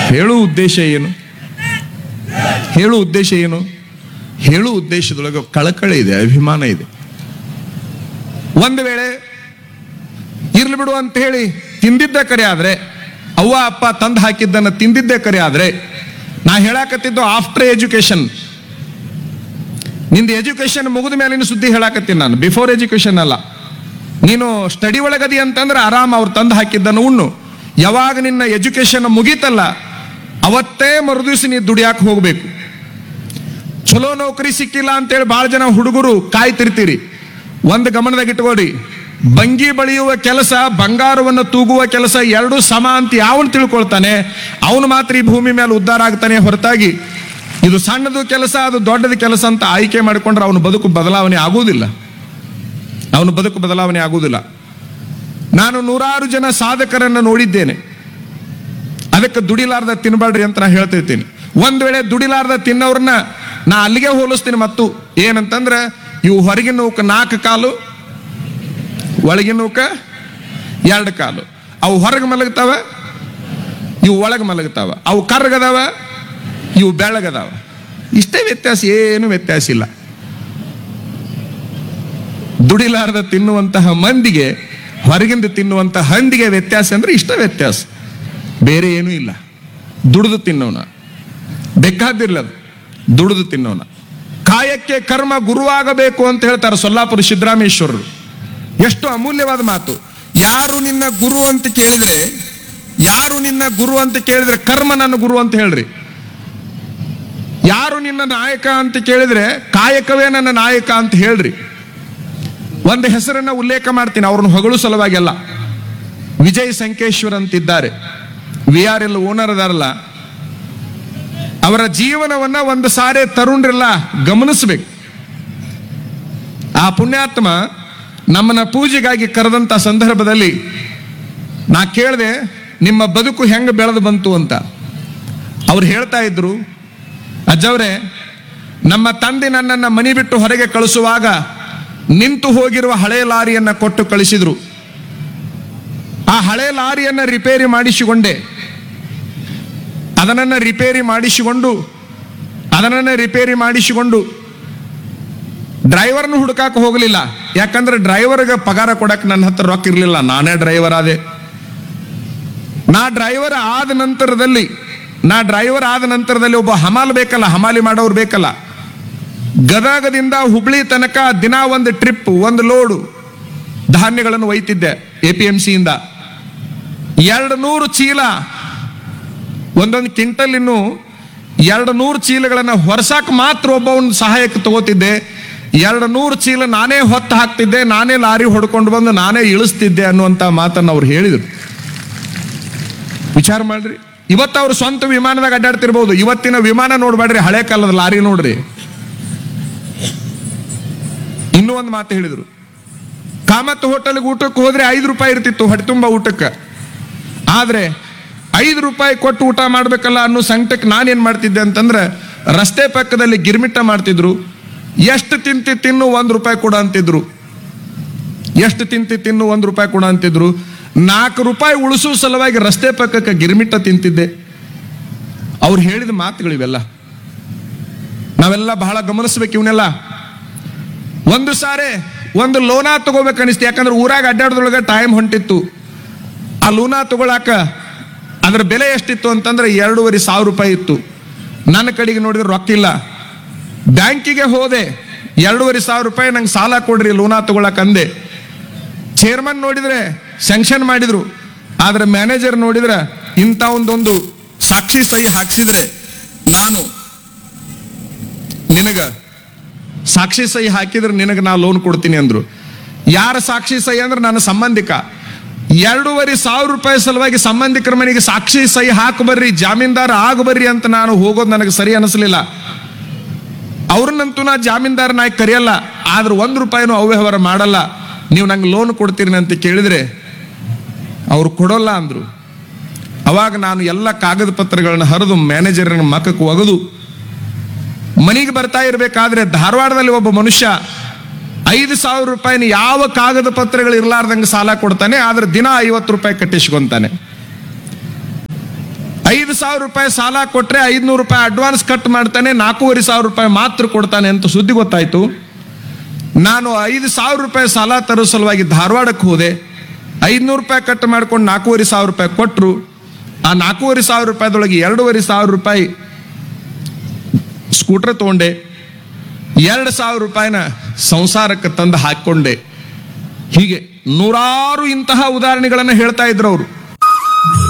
ಹೇಳು ಉದ್ದೇಶ ಏನು ಹೇಳು ಉದ್ದೇಶ ಏನು ಹೇಳು ಉದ್ದೇಶದೊಳಗೆ ಕಳಕಳಿ ಇದೆ ಅಭಿಮಾನ ಇದೆ ಒಂದು ವೇಳೆ ಇರ್ಲಿ ಬಿಡು ಅಂತ ಹೇಳಿ ತಿಂದಿದ್ದ ಕರೆ ಆದ್ರೆ ಅವ್ವ ಅಪ್ಪ ತಂದು ಹಾಕಿದ್ದನ್ನ ತಿಂದಿದ್ದೇ ಕರೆ ಆದ್ರೆ ನಾ ಹೇಳಾಕತ್ತಿದ್ದು ಆಫ್ಟರ್ ಎಜುಕೇಶನ್ ನಿಂದು ಎಜುಕೇಶನ್ ಮುಗಿದ ಮೇಲಿನ ಸುದ್ದಿ ಹೇಳಾಕತ್ತೀನಿ ನಾನು ಬಿಫೋರ್ ಎಜುಕೇಶನ್ ಅಲ್ಲ ನೀನು ಸ್ಟಡಿ ಒಳಗದಿ ಅಂತಂದ್ರೆ ಆರಾಮ್ ಅವ್ರು ತಂದು ಹಾಕಿದ್ದನ್ನು ಉಣ್ಣು ಯಾವಾಗ ನಿನ್ನ ಎಜುಕೇಶನ್ ಮುಗೀತಲ್ಲ ಅವತ್ತೇ ಮರುದಿವ್ಸ ನೀ ದುಡಿಯಾಕ ಹೋಗ್ಬೇಕು ಚಲೋ ನೌಕರಿ ಸಿಕ್ಕಿಲ್ಲ ಅಂತೇಳಿ ಭಾಳ ಜನ ಹುಡುಗರು ಕಾಯ್ತಿರ್ತೀರಿ ಒಂದು ಗಮನದಾಗ ಇಟ್ಕೊಡಿ ಬಂಗಿ ಬಳಿಯುವ ಕೆಲಸ ಬಂಗಾರವನ್ನು ತೂಗುವ ಕೆಲಸ ಎರಡೂ ಸಮ ಅಂತ ಯಾವನು ತಿಳ್ಕೊಳ್ತಾನೆ ಅವನು ಮಾತ್ರ ಈ ಭೂಮಿ ಮೇಲೆ ಉದ್ಧಾರ ಆಗ್ತಾನೆ ಹೊರತಾಗಿ ಇದು ಸಣ್ಣದು ಕೆಲಸ ಅದು ದೊಡ್ಡದು ಕೆಲಸ ಅಂತ ಆಯ್ಕೆ ಮಾಡಿಕೊಂಡ್ರೆ ಅವನ ಬದುಕು ಬದಲಾವಣೆ ಆಗುವುದಿಲ್ಲ ಅವನ ಬದುಕು ಬದಲಾವಣೆ ಆಗುವುದಿಲ್ಲ ನಾನು ನೂರಾರು ಜನ ಸಾಧಕರನ್ನು ನೋಡಿದ್ದೇನೆ ಅದಕ್ಕೆ ದುಡಿಲಾರ್ದ ತಿನ್ಬೇಡ್ರಿ ಅಂತ ನಾ ಹೇಳ್ತಿರ್ತೀನಿ ಒಂದ್ ವೇಳೆ ದುಡಿಲಾರ್ದ ತಿನ್ನೋರ್ನ ನಾ ಅಲ್ಲಿಗೆ ಹೋಲಿಸ್ತೀನಿ ಮತ್ತು ಏನಂತಂದ್ರೆ ಇವು ಹೊರಗಿನ ನೂಕ ನಾಲ್ಕು ಕಾಲು ಒಳಗಿನ ನೂಕ ಎರಡು ಕಾಲು ಅವು ಹೊರಗೆ ಮಲಗ್ತಾವ ಇವು ಒಳಗೆ ಮಲಗ್ತಾವ ಅವು ಕರ್ಗದಾವ ಇವು ಬೆಳಗದಾವ ಇಷ್ಟೇ ವ್ಯತ್ಯಾಸ ಏನು ವ್ಯತ್ಯಾಸ ಇಲ್ಲ ದುಡಿಲಾರ್ದ ತಿನ್ನುವಂತಹ ಮಂದಿಗೆ ಹೊರಗಿಂದ ತಿನ್ನುವಂತಹ ಹಂದಿಗೆ ವ್ಯತ್ಯಾಸ ಅಂದ್ರೆ ಇಷ್ಟ ವ್ಯತ್ಯಾಸ ಬೇರೆ ಏನೂ ಇಲ್ಲ ದುಡಿದು ತಿನ್ನೋಣ ಬೇಕಾದಿರ್ಲ ಅದು ದುಡಿದು ತಿನ್ನೋಣ ಕಾಯಕ್ಕೆ ಕರ್ಮ ಗುರುವಾಗಬೇಕು ಅಂತ ಹೇಳ್ತಾರೆ ಸೊಲ್ಲಾಪುರ ಸಿದ್ದರಾಮೇಶ್ವರರು ಎಷ್ಟು ಅಮೂಲ್ಯವಾದ ಮಾತು ಯಾರು ನಿನ್ನ ಗುರು ಅಂತ ಕೇಳಿದ್ರೆ ಯಾರು ನಿನ್ನ ಗುರು ಅಂತ ಕೇಳಿದ್ರೆ ಕರ್ಮ ನನ್ನ ಗುರು ಅಂತ ಹೇಳ್ರಿ ಯಾರು ನಿನ್ನ ನಾಯಕ ಅಂತ ಕೇಳಿದ್ರೆ ಕಾಯಕವೇ ನನ್ನ ನಾಯಕ ಅಂತ ಹೇಳ್ರಿ ಒಂದು ಹೆಸರನ್ನ ಉಲ್ಲೇಖ ಮಾಡ್ತೀನಿ ಅವ್ರನ್ನ ಹೊಗಳು ಸಲುವಾಗಿ ಅಲ್ಲ ವಿಜಯ್ ಸಂಕೇಶ್ವರ್ ಅಂತಿದ್ದಾರೆ ವಿ ಆರ್ ಎಲ್ ಓನರ್ ಅದಾರಲ್ಲ ಅವರ ಜೀವನವನ್ನ ಒಂದು ಸಾರಿ ತರುಣರೆಲ್ಲ ಗಮನಿಸ್ಬೇಕು ಆ ಪುಣ್ಯಾತ್ಮ ನಮ್ಮನ್ನ ಪೂಜೆಗಾಗಿ ಕರೆದಂತ ಸಂದರ್ಭದಲ್ಲಿ ನಾ ಕೇಳಿದೆ ನಿಮ್ಮ ಬದುಕು ಹೆಂಗೆ ಬೆಳೆದು ಬಂತು ಅಂತ ಅವ್ರು ಹೇಳ್ತಾ ಇದ್ರು ಅಜ್ಜವ್ರೆ ನಮ್ಮ ತಂದೆ ನನ್ನನ್ನು ಮನಿ ಬಿಟ್ಟು ಹೊರಗೆ ಕಳಿಸುವಾಗ ನಿಂತು ಹೋಗಿರುವ ಹಳೆ ಲಾರಿಯನ್ನ ಕೊಟ್ಟು ಕಳಿಸಿದ್ರು ಆ ಹಳೆ ಲಾರಿಯನ್ನ ರಿಪೇರಿ ಮಾಡಿಸಿಕೊಂಡೆ ಅದನ್ನ ರಿಪೇರಿ ಮಾಡಿಸಿಕೊಂಡು ಅದನ್ನ ರಿಪೇರಿ ಮಾಡಿಸಿಕೊಂಡು ಡ್ರೈವರ್ನ ಹುಡುಕಾಕ ಹೋಗಲಿಲ್ಲ ಯಾಕಂದ್ರೆ ಡ್ರೈವರ್ಗೆ ಪಗಾರ ಕೊಡಕ್ ನನ್ನ ಹತ್ರ ರೊಕ್ಕ ಇರಲಿಲ್ಲ ನಾನೇ ಡ್ರೈವರ್ ಆದೆ ನಾ ಡ್ರೈವರ್ ಆದ ನಂತರದಲ್ಲಿ ನಾ ಡ್ರೈವರ್ ಆದ ನಂತರದಲ್ಲಿ ಒಬ್ಬ ಹಮಾಲ್ ಬೇಕಲ್ಲ ಹಮಾಲಿ ಮಾಡೋರು ಬೇಕಲ್ಲ ಗದಗದಿಂದ ಹುಬ್ಳಿ ತನಕ ದಿನ ಒಂದು ಟ್ರಿಪ್ ಒಂದು ಲೋಡು ಧಾನ್ಯಗಳನ್ನು ಒಯ್ತಿದ್ದೆ ಎ ಪಿ ಎಂ ಸಿಯಿಂದ ಎರಡು ನೂರು ಚೀಲ ಒಂದೊಂದು ಕ್ವಿಂಟಲ್ ಇನ್ನು ಎರಡು ನೂರು ಚೀಲಗಳನ್ನು ಹೊರಸಾಕ್ ಮಾತ್ರ ಒಬ್ಬವನ್ ಸಹಾಯಕ್ಕೆ ತಗೋತಿದ್ದೆ ಎರಡು ನೂರು ಚೀಲ ನಾನೇ ಹೊತ್ತು ಹಾಕ್ತಿದ್ದೆ ನಾನೇ ಲಾರಿ ಹೊಡ್ಕೊಂಡು ಬಂದು ನಾನೇ ಇಳಿಸ್ತಿದ್ದೆ ಅನ್ನುವಂಥ ಮಾತನ್ನು ಅವ್ರು ಹೇಳಿದರು ವಿಚಾರ ಮಾಡ್ರಿ ಇವತ್ತು ಅವ್ರು ಸ್ವಂತ ವಿಮಾನದಾಗ ಅಡ್ಡಾಡ್ತಿರ್ಬೋದು ಇವತ್ತಿನ ವಿಮಾನ ನೋಡ್ಬೇಡ್ರಿ ಹಳೆ ಕಾಲದ ಲಾರಿ ನೋಡ್ರಿ ಇನ್ನೂ ಒಂದು ಮಾತು ಹೇಳಿದರು ಕಾಮತ್ ಹೋಟೆಲ್ಗೆ ಊಟಕ್ಕೆ ಹೋದ್ರೆ ಐದು ರೂಪಾಯಿ ಇರ್ತಿತ್ತು ಹೊಟ್ಟೆ ತುಂಬ ಊಟಕ್ಕೆ ಆದ್ರೆ ಐದು ರೂಪಾಯಿ ಕೊಟ್ಟು ಊಟ ಮಾಡ್ಬೇಕಲ್ಲ ಅನ್ನೋ ಸಂಕಟಕ್ಕೆ ನಾನೇನ್ ಮಾಡ್ತಿದ್ದೆ ಅಂತಂದ್ರೆ ರಸ್ತೆ ಪಕ್ಕದಲ್ಲಿ ಗಿರ್ಮಿಟ್ಟ ಮಾಡ್ತಿದ್ರು ಎಷ್ಟು ತಿಂತಿ ತಿನ್ನು ಒಂದು ರೂಪಾಯಿ ಕೊಡ ಅಂತಿದ್ರು ಎಷ್ಟು ತಿಂತಿ ತಿನ್ನು ಒಂದು ರೂಪಾಯಿ ಕೊಡ ಅಂತಿದ್ರು ನಾಲ್ಕು ರೂಪಾಯಿ ಉಳಿಸೋ ಸಲುವಾಗಿ ರಸ್ತೆ ಪಕ್ಕಕ್ಕೆ ಗಿರ್ಮಿಟ್ಟ ತಿಂತಿದ್ದೆ ಅವ್ರು ಹೇಳಿದ ಮಾತುಗಳಿವೆಲ್ಲ ನಾವೆಲ್ಲ ಬಹಳ ಗಮನಿಸ್ಬೇಕು ಇವನ್ನೆಲ್ಲ ಒಂದು ಸಾರೆ ಒಂದು ಲೋನಾ ತಗೋಬೇಕು ಅನಿಸ್ತು ಯಾಕಂದ್ರೆ ಊರಾಗ ಅಡ್ಡಾಡದೊಳಗೆ ಟೈಮ್ ಹೊಂಟಿತ್ತು ಆ ಲೂನಾ ತಗೊಳಾಕ ಅದ್ರ ಬೆಲೆ ಎಷ್ಟಿತ್ತು ಅಂತಂದ್ರೆ ಎರಡೂವರೆ ಸಾವಿರ ರೂಪಾಯಿ ಇತ್ತು ನನ್ನ ಕಡೆಗೆ ನೋಡಿದ್ರೆ ರೊಕ್ಕ ಇಲ್ಲ ಬ್ಯಾಂಕಿಗೆ ಹೋದೆ ಎರಡೂವರೆ ಸಾವಿರ ರೂಪಾಯಿ ನಂಗೆ ಸಾಲ ಕೊಡ್ರಿ ಲೂನಾ ತಗೊಳಕ್ ಅಂದೆ ಚೇರ್ಮನ್ ನೋಡಿದ್ರೆ ಸ್ಯಾಂಕ್ಷನ್ ಮಾಡಿದ್ರು ಆದ್ರೆ ಮ್ಯಾನೇಜರ್ ನೋಡಿದ್ರೆ ಇಂಥ ಒಂದೊಂದು ಸಾಕ್ಷಿ ಸಹಿ ಹಾಕ್ಸಿದ್ರೆ ನಾನು ನಿನಗ ಸಾಕ್ಷಿ ಸಹಿ ಹಾಕಿದ್ರೆ ನಿನಗೆ ನಾ ಲೋನ್ ಕೊಡ್ತೀನಿ ಅಂದ್ರು ಯಾರ ಸಾಕ್ಷಿ ಸಹಿ ಅಂದ್ರೆ ನನ್ನ ಸಂಬಂಧಿಕ ಎರಡೂವರೆ ಸಾವಿರ ರೂಪಾಯಿ ಸಲುವಾಗಿ ಸಂಬಂಧಿಕರ ಮನೆಗೆ ಸಾಕ್ಷಿ ಸಹಿ ಹಾಕು ಬರ್ರಿ ಜಾಮೀನ್ದಾರ ಆಗ ಬರ್ರಿ ಅಂತ ನಾನು ಹೋಗೋದು ನನಗೆ ಸರಿ ಅನಿಸ್ಲಿಲ್ಲ ಅವ್ರನ್ನಂತೂ ನಾ ಜಾಮೀನ್ದಾರ ನಾಯಕ್ ಕರೆಯಲ್ಲ ಆದ್ರೆ ಒಂದು ರೂಪಾಯಿನೂ ಅವ್ಯವಹಾರ ಮಾಡಲ್ಲ ನೀವು ನಂಗೆ ಲೋನ್ ಕೊಡ್ತೀರಿ ಅಂತ ಕೇಳಿದ್ರೆ ಅವ್ರು ಕೊಡೋಲ್ಲ ಅಂದ್ರು ಅವಾಗ ನಾನು ಎಲ್ಲ ಕಾಗದ ಪತ್ರಗಳನ್ನ ಹರಿದು ಮ್ಯಾನೇಜರ್ನ ಮಕ್ಕಕ್ಕೆ ಒಗೆದು ಮನೆಗೆ ಬರ್ತಾ ಇರಬೇಕಾದ್ರೆ ಧಾರವಾಡದಲ್ಲಿ ಒಬ್ಬ ಮನುಷ್ಯ ಐದು ಸಾವಿರ ರೂಪಾಯಿನ ಯಾವ ಕಾಗದ ಪತ್ರಗಳು ಇರ್ಲಾರ್ದಂಗೆ ಸಾಲ ಕೊಡ್ತಾನೆ ಆದ್ರೆ ದಿನ ಐವತ್ತು ರೂಪಾಯಿ ಕಟ್ಟಿಸ್ಕೊಂತಾನೆ ಐದು ಸಾವಿರ ರೂಪಾಯಿ ಸಾಲ ಕೊಟ್ರೆ ಐದ್ನೂರು ರೂಪಾಯಿ ಅಡ್ವಾನ್ಸ್ ಕಟ್ ಮಾಡ್ತಾನೆ ನಾಲ್ಕೂವರೆ ಸಾವಿರ ರೂಪಾಯಿ ಮಾತ್ರ ಕೊಡ್ತಾನೆ ಅಂತ ಸುದ್ದಿ ಗೊತ್ತಾಯ್ತು ನಾನು ಐದು ಸಾವಿರ ರೂಪಾಯಿ ಸಾಲ ತರೋ ಸಲುವಾಗಿ ಧಾರವಾಡಕ್ಕೆ ಹೋದೆ ಐದ್ನೂರು ರೂಪಾಯಿ ಕಟ್ ಮಾಡ್ಕೊಂಡು ನಾಲ್ಕೂವರೆ ಸಾವಿರ ರೂಪಾಯಿ ಕೊಟ್ಟರು ಆ ನಾಲ್ಕೂವರೆ ಸಾವಿರ ರೂಪಾಯಿದೊಳಗೆ ಎರಡೂವರೆ ಸಾವಿರ ರೂಪಾಯಿ ಸ್ಕೂಟರ್ ತಗೊಂಡೆ ಎರಡು ಸಾವಿರ ರೂಪಾಯಿನ ಸಂಸಾರಕ್ಕೆ ತಂದು ಹಾಕೊಂಡೆ ಹೀಗೆ ನೂರಾರು ಇಂತಹ ಉದಾಹರಣೆಗಳನ್ನು ಹೇಳ್ತಾ ಇದ್ರು ಅವರು